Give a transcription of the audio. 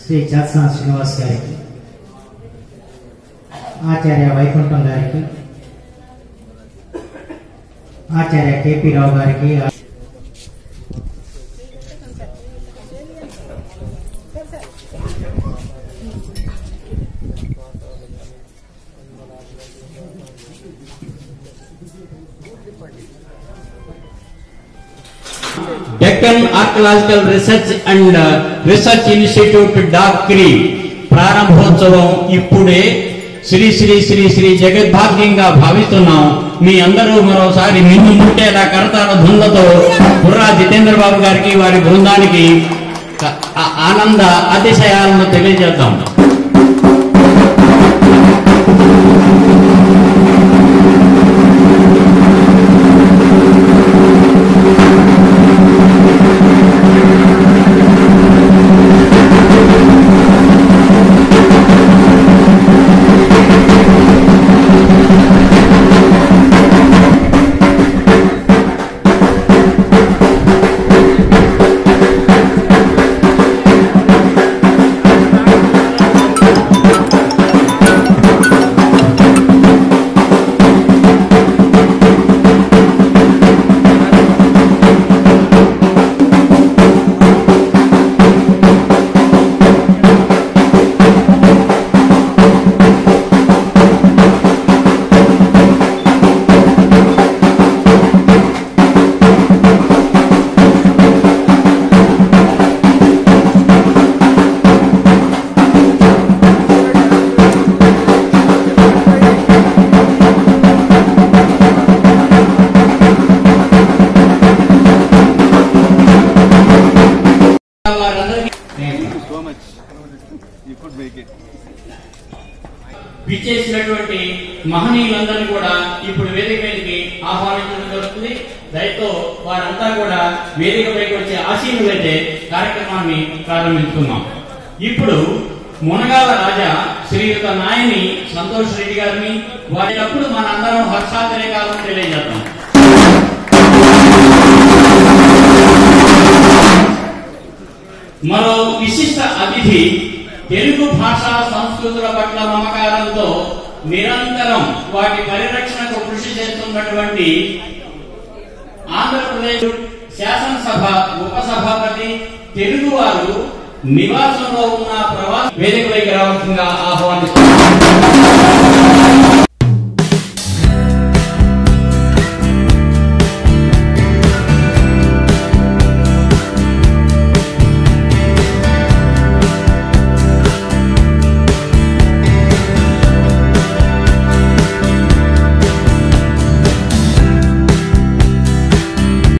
శ్రీ చత్సన శ్రీనివాస్ గారికి ఆచార్య వైకుంఠం గారికి ఆచార్య కేపీ రావు గారికి Deccan archaeological research and research institute డాక్రీ ప్రారంభోత్సవం ఇప్పుడే శ్రీ శ్రీ శ్రీ శ్రీ జగద్భాగ్యంగా భావిస్తున్నాం మీ అందరూ మరోసారి మిన్ను ముట్టేలా కరతాల ధుందతో బుర్రా జితేంద్ర బాబు గారికి వారి బృందానికి క- ఆ- ఆనంద అతిశయాలను తెలియజేద్దాం వారందరికీ so much. You could make it. విచ్చేసినటువంటి మహనీయులందరినీ కూడా ఇప్పుడు వేదిక మీదకి ఆహ్వానించడం జరుగుతుంది దయతో వారంతా కూడా వేదిక పైకి వచ్చే ఆశీనులైతే కార్యక్రమాన్ని ప్రారంభించుకుందాం ఇప్పుడు మునగాల రాజా శ్రీయుత నాయని సంతోష్ రెడ్డి గారిని వారినప్పుడు మనందరం హర్షాతిరేకాలను తెలియజేద్దాం మరో విశిష్ట అతిథి తెలుగు భాషా సంస్కృతుల పట్ల మమకారంతో నిరంతరం వాటి పరిరక్షణకు కృషి చేస్తున్నటువంటి ఆంధ్రప్రదేశ్ శాసనసభ ఉపసభాపతి తెలుగువారు నివాసంలో ఉన్న ప్రవాస వేదికపైకి రావాల్సిందిగా ఆహ్వానిస్తున్నారు